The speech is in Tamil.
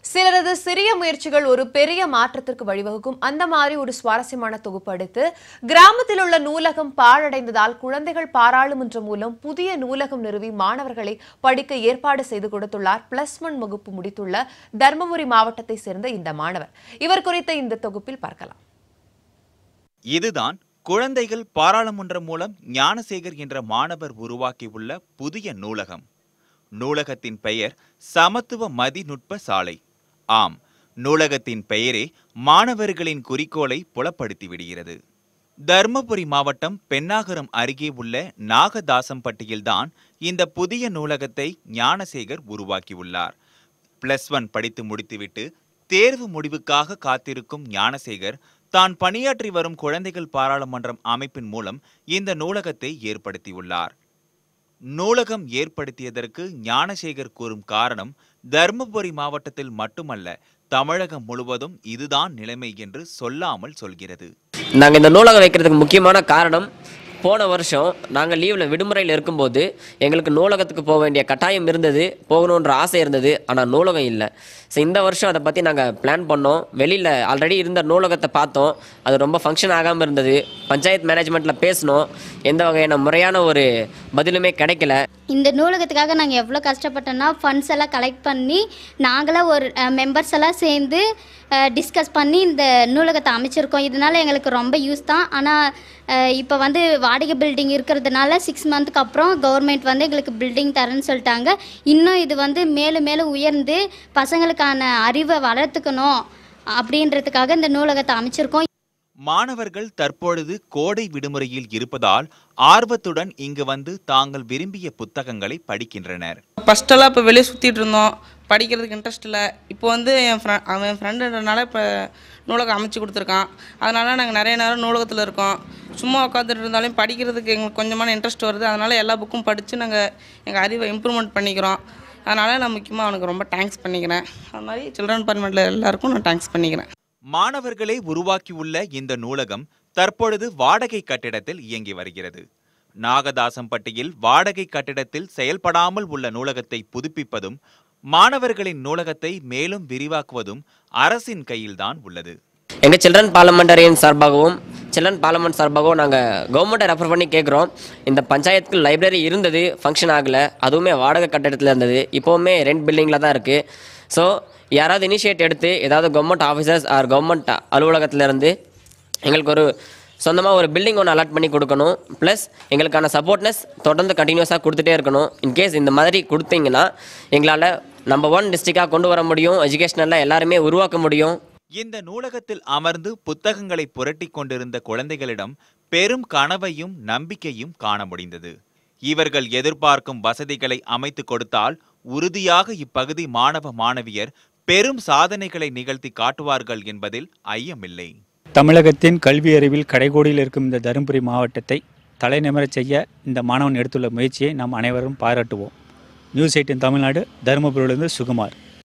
சிலரது சிறிய முயற்சிகள் ஒரு பெரிய மாற்றத்திற்கு வழிவகுக்கும் அந்த மாதிரி ஒரு சுவாரஸ்யமான தொகுப்பு அடுத்து கிராமத்தில் உள்ள நூலகம் பாழடைந்ததால் குழந்தைகள் பாராளுமன்றம் மூலம் புதிய நூலகம் நிறுவி மாணவர்களை படிக்க ஏற்பாடு செய்து கொடுத்துள்ளார் பிளஸ் ஒன் வகுப்பு முடித்துள்ள தருமபுரி மாவட்டத்தை சேர்ந்த இந்த மாணவர் இவர் குறித்த இந்த தொகுப்பில் பார்க்கலாம் இதுதான் குழந்தைகள் பாராளுமன்றம் மூலம் ஞானசேகர் என்ற மாணவர் உருவாக்கியுள்ள புதிய நூலகம் நூலகத்தின் பெயர் சமத்துவ மதிநுட்ப சாலை ஆம் நூலகத்தின் பெயரே மாணவர்களின் குறிக்கோளை புலப்படுத்தி விடுகிறது தர்மபுரி மாவட்டம் பெண்ணாகரம் அருகே உள்ள நாகதாசம்பட்டியில்தான் இந்த புதிய நூலகத்தை ஞானசேகர் உருவாக்கியுள்ளார் பிளஸ் ஒன் படித்து முடித்துவிட்டு தேர்வு முடிவுக்காக காத்திருக்கும் ஞானசேகர் தான் பணியாற்றி வரும் குழந்தைகள் பாராளுமன்றம் அமைப்பின் மூலம் இந்த நூலகத்தை ஏற்படுத்தியுள்ளார் நூலகம் ஏற்படுத்தியதற்கு ஞானசேகர் கூறும் காரணம் தர்மபுரி மாவட்டத்தில் மட்டுமல்ல தமிழகம் முழுவதும் இதுதான் நிலைமை என்று சொல்லாமல் சொல்கிறது நாங்கள் இந்த நூலகம் வைக்கிறதுக்கு முக்கியமான காரணம் போன வருஷம் நாங்கள் லீவில் விடுமுறையில் இருக்கும்போது எங்களுக்கு நூலகத்துக்கு போக வேண்டிய கட்டாயம் இருந்தது போகணுன்ற ஆசை இருந்தது ஆனால் நூலகம் இல்லை ஸோ இந்த வருஷம் அதை பற்றி நாங்கள் பிளான் பண்ணோம் வெளியில் ஆல்ரெடி இருந்த நூலகத்தை பார்த்தோம் அது ரொம்ப ஃபங்க்ஷன் ஆகாமல் இருந்தது பஞ்சாயத்து மேனேஜ்மெண்ட்டில் பேசினோம் எந்த வகையான முறையான ஒரு பதிலுமே கிடைக்கல இந்த நூலகத்துக்காக நாங்கள் எவ்வளோ கஷ்டப்பட்டோம்னா ஃபண்ட்ஸ் எல்லாம் கலெக்ட் பண்ணி நாங்களாம் ஒரு மெம்பர்ஸ் எல்லாம் சேர்ந்து டிஸ்கஸ் பண்ணி இந்த நூலகத்தை அமைச்சிருக்கோம் இதனால எங்களுக்கு ரொம்ப யூஸ் தான் ஆனால் இப்போ வந்து வாடகை பில்டிங் இருக்கிறதுனால சிக்ஸ் மந்த்துக்கு அப்புறம் கவர்மெண்ட் வந்து எங்களுக்கு பில்டிங் தரேன்னு சொல்லிட்டாங்க இன்னும் இது வந்து மேலும் மேலும் உயர்ந்து பசங்களுக்கான அறிவை வளர்த்துக்கணும் அப்படின்றதுக்காக இந்த நூலகத்தை அமைச்சிருக்கோம் மாணவர்கள் தற்பொழுது கோடை விடுமுறையில் இருப்பதால் ஆர்வத்துடன் இங்கு வந்து தாங்கள் விரும்பிய புத்தகங்களை படிக்கின்றனர் ஃபஸ்ட்டெல்லாம் இப்போ வெளியே சுற்றிட்டு இருந்தோம் படிக்கிறதுக்கு இன்ட்ரெஸ்ட் இல்லை இப்போ வந்து என் ஃப்ரெ அவன் என் ஃப்ரெண்டுன்றனால இப்போ நூலகம் அமைச்சு கொடுத்துருக்கான் அதனால் நாங்கள் நிறைய நேரம் நூலகத்தில் இருக்கோம் சும்மா உட்காந்துட்டு இருந்தாலும் படிக்கிறதுக்கு எங்களுக்கு கொஞ்சமான இன்ட்ரெஸ்ட் வருது அதனால் எல்லா புக்கும் படித்து நாங்கள் எங்கள் அறிவை இம்ப்ரூவ்மெண்ட் பண்ணிக்கிறோம் அதனால் நான் முக்கியமாக அவனுக்கு ரொம்ப தேங்க்ஸ் பண்ணிக்கிறேன் அது மாதிரி சில்ட்ரன் டிபார்ட்மெண்ட்டில் எல்லாருக்கும் நான் தேங்க்ஸ் பண்ணிக்கிறேன் மாணவர்களே உருவாக்கியுள்ள இந்த நூலகம் தற்பொழுது வாடகை கட்டிடத்தில் இயங்கி வருகிறது நாகதாசம்பட்டியில் வாடகை கட்டிடத்தில் செயல்படாமல் உள்ள நூலகத்தை புதுப்பிப்பதும் மாணவர்களின் நூலகத்தை மேலும் விரிவாக்குவதும் அரசின் கையில்தான் உள்ளது எங்கள் சில்ட்ரன் பார்லமெண்டரியின் சார்பாகவும் சில்ட்ரன் பார்லமெண்ட் சார்பாகவும் நாங்கள் கவர்மெண்ட்டை ரெஃபர் பண்ணி கேட்குறோம் இந்த பஞ்சாயத்துக்கு லைப்ரரி இருந்தது ஃபங்க்ஷன் ஆகலை அதுவுமே வாடகை கட்டடத்தில் இருந்தது இப்போவுமே ரெண்ட் பில்டிங்கில் தான் இருக்குது ஸோ யாராவது இனிஷியேட் எடுத்து ஏதாவது கவர்மெண்ட் ஆஃபீஸர்ஸ் ஆர் கவர்மெண்ட் அலுவலகத்திலேருந்து எங்களுக்கு ஒரு சொந்தமாக ஒரு பில்டிங் ஒன்று அலாட் பண்ணி கொடுக்கணும் ப்ளஸ் எங்களுக்கான சப்போர்ட்னஸ் தொடர்ந்து கண்டினியூஸாக கொடுத்துட்டே இருக்கணும் இன்கேஸ் இந்த மாதிரி கொடுத்தீங்கன்னா எங்களால் நம்பர் ஒன் டிஸ்ட்ரிக்டாக கொண்டு வர முடியும் எஜுகேஷனில் எல்லாருமே உருவாக்க முடியும் இந்த நூலகத்தில் அமர்ந்து புத்தகங்களை புரட்டிக் கொண்டிருந்த குழந்தைகளிடம் பெரும் கனவையும் நம்பிக்கையும் காண முடிந்தது இவர்கள் எதிர்பார்க்கும் வசதிகளை அமைத்து கொடுத்தால் உறுதியாக இப்பகுதி மாணவ மாணவியர் பெரும் சாதனைகளை நிகழ்த்தி காட்டுவார்கள் என்பதில் ஐயமில்லை தமிழகத்தின் கல்வி அறிவில் கடைகோடியில் இருக்கும் இந்த தருமபுரி மாவட்டத்தை தலைநிமிரச் செய்ய இந்த மாணவன் எடுத்துள்ள முயற்சியை நாம் அனைவரும் பாராட்டுவோம் நியூஸ் எயிட்டின் தமிழ்நாடு தருமபுரியிலிருந்து சுகுமார்